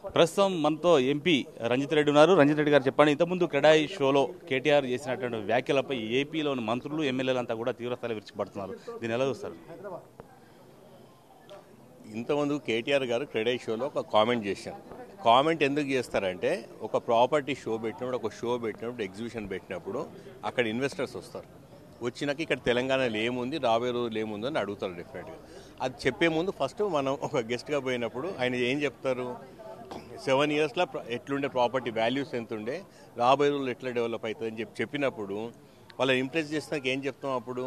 ప్రస్తుతం మనతో ఎంపీ రంజిత్ రెడ్డి ఉన్నారు రంజిత్ రెడ్డి గారు చెప్పండి ఇంతకుముందు క్రెడాయి షోలో కేటీఆర్ చేసినటువంటి వ్యాఖ్యలపై ఏపీలోని మంత్రులు ఎమ్మెల్యేలు అంతా కూడా తీవ్రస్థాయిలో విరుచుకుపడుతున్నారు దీన్ని ఎలా చూస్తారు ఇంతకుముందు కేటీఆర్ గారు క్రెడై షోలో ఒక కామెంట్ చేశారు కామెంట్ ఎందుకు చేస్తారంటే ఒక ప్రాపర్టీ షో పెట్టినప్పుడు ఒక షో పెట్టినప్పుడు ఎగ్జిబిషన్ పెట్టినప్పుడు అక్కడ ఇన్వెస్టర్స్ వస్తారు వచ్చినాక ఇక్కడ తెలంగాణలో ఏముంది రాబోయే రోజులు ఏముంది అని అడుగుతారు డెఫినెట్గా అది చెప్పే ముందు ఫస్ట్ మనం ఒక గెస్ట్గా పోయినప్పుడు ఆయన ఏం చెప్తారు సెవెన్ ఇయర్స్లో ఎట్లుండే ప్రాపర్టీ వాల్యూస్ ఎంత ఉండే రాబోయే రోజులు ఎట్లా డెవలప్ అవుతుంది అని చెప్పి చెప్పినప్పుడు వాళ్ళని ఇంప్రెస్ చేసినాక ఏం చెప్తాం అప్పుడు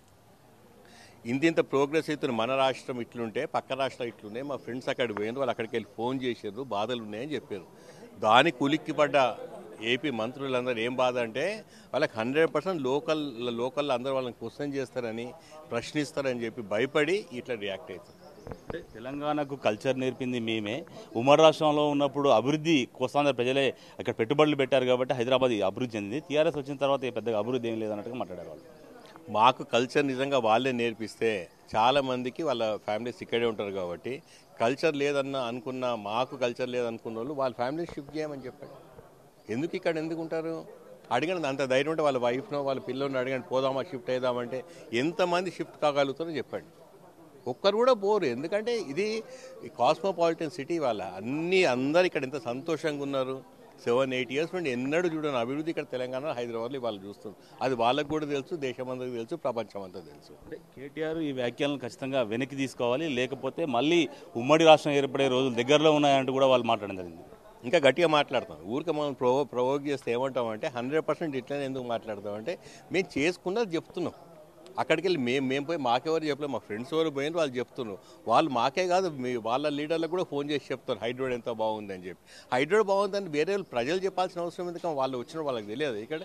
ఇంత ఇంత ప్రోగ్రెస్ అవుతున్న మన రాష్ట్రం ఇట్లుంటే పక్క రాష్ట్రం ఇట్లున్నాయి మా ఫ్రెండ్స్ అక్కడికి పోయినారు వాళ్ళు అక్కడికి వెళ్ళి ఫోన్ చేశారు బాధలు ఉన్నాయని చెప్పారు దానికి ఉలిక్కి పడ్డ ఏపీ మంత్రులందరూ ఏం బాధ అంటే వాళ్ళకి హండ్రెడ్ పర్సెంట్ లోకల్ లోకల్ అందరూ వాళ్ళని క్వశ్చన్ చేస్తారని ప్రశ్నిస్తారని చెప్పి భయపడి ఇట్లా రియాక్ట్ అవుతారు అంటే తెలంగాణకు కల్చర్ నేర్పింది మేమే ఉమ్మడి రాష్ట్రంలో ఉన్నప్పుడు అభివృద్ధి కోస్తాంధ్ర ప్రజలే అక్కడ పెట్టుబడులు పెట్టారు కాబట్టి హైదరాబాద్ అభివృద్ధి చెందింది టీఆర్ఎస్ వచ్చిన తర్వాత ఈ పెద్దగా అభివృద్ధి ఏం లేదన్నట్టుగా మాట్లాడారు వాళ్ళు మాకు కల్చర్ నిజంగా వాళ్ళే నేర్పిస్తే చాలా మందికి వాళ్ళ ఫ్యామిలీస్ ఇక్కడే ఉంటారు కాబట్టి కల్చర్ లేదన్న అనుకున్న మాకు కల్చర్ లేదనుకున్న వాళ్ళు వాళ్ళ ఫ్యామిలీ షిఫ్ట్ చేయమని చెప్పండి ఎందుకు ఇక్కడ ఎందుకు ఉంటారు అడగండి అంత ధైర్యం ఉంటే వాళ్ళ వైఫ్నో వాళ్ళ పిల్లల్ని అడగండి పోదామా షిఫ్ట్ అయిదామంటే ఎంతమంది షిఫ్ట్ కాగలుగుతారో చెప్పండి ఒక్కరు కూడా పోరు ఎందుకంటే ఇది కాస్మోపాలిటన్ సిటీ వాళ్ళ అన్ని అందరు ఇక్కడ ఎంత సంతోషంగా ఉన్నారు సెవెన్ ఎయిట్ ఇయర్స్ నుండి ఎన్నడూ చూడని అభివృద్ధి ఇక్కడ తెలంగాణ హైదరాబాద్లో వాళ్ళు చూస్తుంది అది వాళ్ళకు కూడా తెలుసు దేశమందరికి తెలుసు ప్రపంచం అంతా తెలుసు అంటే కేటీఆర్ ఈ వ్యాఖ్యలను ఖచ్చితంగా వెనక్కి తీసుకోవాలి లేకపోతే మళ్ళీ ఉమ్మడి రాష్ట్రం ఏర్పడే రోజులు దగ్గరలో ఉన్నాయంటూ కూడా వాళ్ళు మాట్లాడడం జరిగింది ఇంకా గట్టిగా మాట్లాడతాం ఊరికే మనం ప్రొవో ప్రొవోక్ చేస్తే ఏమంటామంటే హండ్రెడ్ పర్సెంట్ ఇట్లనే ఎందుకు మాట్లాడతామంటే మేము చేసుకున్నది చెప్తున్నాం అక్కడికి వెళ్ళి మేము మేము పోయి మాకెవరు చెప్పలేదు మా ఫ్రెండ్స్ ఎవరు పోయిన వాళ్ళు చెప్తున్నారు వాళ్ళు మాకే కాదు మీ వాళ్ళ లీడర్లకు కూడా ఫోన్ చేసి చెప్తారు హైడ్రోడ్ ఎంత బాగుంది అని చెప్పి హైడ్రోడ్ బాగుందని వేరే వాళ్ళు ప్రజలు చెప్పాల్సిన అవసరం ఎందుకు వాళ్ళు వచ్చిన వాళ్ళకి తెలియదు ఇక్కడ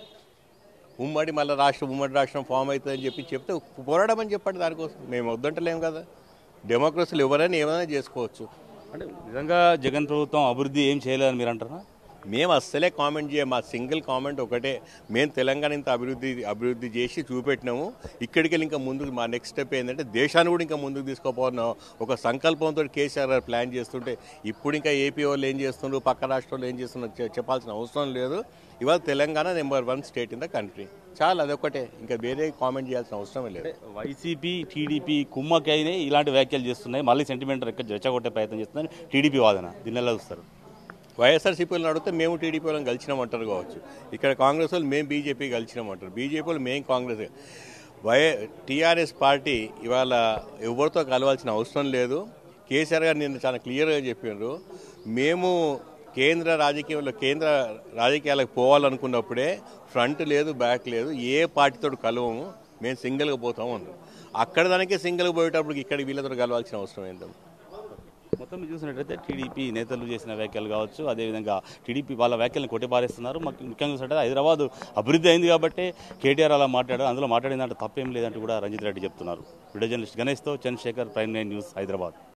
ఉమ్మడి మళ్ళీ రాష్ట్రం ఉమ్మడి రాష్ట్రం ఫామ్ అవుతుందని చెప్పి చెప్తే పోరాడమని చెప్పండి దానికోసం మేము వద్దంటలేం కదా డెమోక్రసీలు ఎవరైనా ఏమైనా చేసుకోవచ్చు అంటే నిజంగా జగన్ ప్రభుత్వం అభివృద్ధి ఏం చేయలేదని మీరు అంటారా మేము అస్సలే కామెంట్ చేయం మా సింగిల్ కామెంట్ ఒకటే మేము తెలంగాణ ఇంత అభివృద్ధి అభివృద్ధి చేసి చూపెట్టినాము ఇక్కడికి వెళ్ళి ఇంకా ముందుకు మా నెక్స్ట్ స్టెప్ ఏంటంటే దేశాన్ని కూడా ఇంకా ముందుకు తీసుకోపోతున్నాం ఒక సంకల్పంతో కేసీఆర్ గారు ప్లాన్ చేస్తుంటే ఇప్పుడు ఇంకా ఏపీ వాళ్ళు ఏం చేస్తున్నారు పక్క రాష్ట్రాలు ఏం చేస్తున్నారు చె- చెప్పాల్సిన అవసరం లేదు ఇవాళ Telangana number one state in the country చాలా అదొకటే ఇంకా వేరే కామెంట్ చేయాల్సిన అవసరమే లేదు వైసీపీ టీడీపీ కుమ్మకైనే ఇలాంటి వ్యాఖ్యలు చేస్తున్నాయి మళ్ళీ సెంటిమెంట్ రెక్క రెచ్చగొట్టే ప్రయత్నం చేస్తున్నాయి టీడీపీ వాదన దీన్ని ఎలా చూస్తారు వైఎస్ఆర్సీపీ వాళ్ళని అడిగితే మేము టీడీపీ వాళ్ళని కలిసినామంటారు కావచ్చు ఇక్కడ కాంగ్రెస్ వాళ్ళు మేము బీజేపీ కలిసినామంటారు బీజేపీ వాళ్ళు మేము కాంగ్రెస్ వై టీఆర్ఎస్ పార్టీ ఇవాళ ఎవరితో కలవాల్సిన అవసరం లేదు కేసీఆర్ గారు నిన్న చాలా క్లియర్గా చెప్పినారు మేము కేంద్ర రాజకీయంలో కేంద్ర రాజకీయాలకు పోవాలనుకున్నప్పుడే ఫ్రంట్ లేదు బ్యాక్ లేదు ఏ పార్టీతో కలవము మేము సింగిల్గా పోతాము అన్నారు అక్కడ దానికే సింగిల్గా పోయేటప్పుడు ఇక్కడ వీళ్ళతో కలవాల్సిన అవసరం ఏంటో మొత్తం మీరు చూసినట్టయితే టీడీపీ నేతలు చేసిన వ్యాఖ్యలు కావచ్చు అదేవిధంగా టీడీపీ వాళ్ళ వ్యాఖ్యలను కొట్టిపారేస్తున్నారు మాకు ముఖ్యంగా చూసినట్టు హైదరాబాద్ అభివృద్ధి అయింది కాబట్టి కేటీఆర్ అలా మాట్లాడారు అందులో మాట్లాడిన దాంట్లో తప్పేం లేదంటూ కూడా రంజిత్ రెడ్డి చెప్తున్నారు వీడియో జర్నలిస్ట్ గణేష్తో Chandrasekhar prime nine news Hyderabad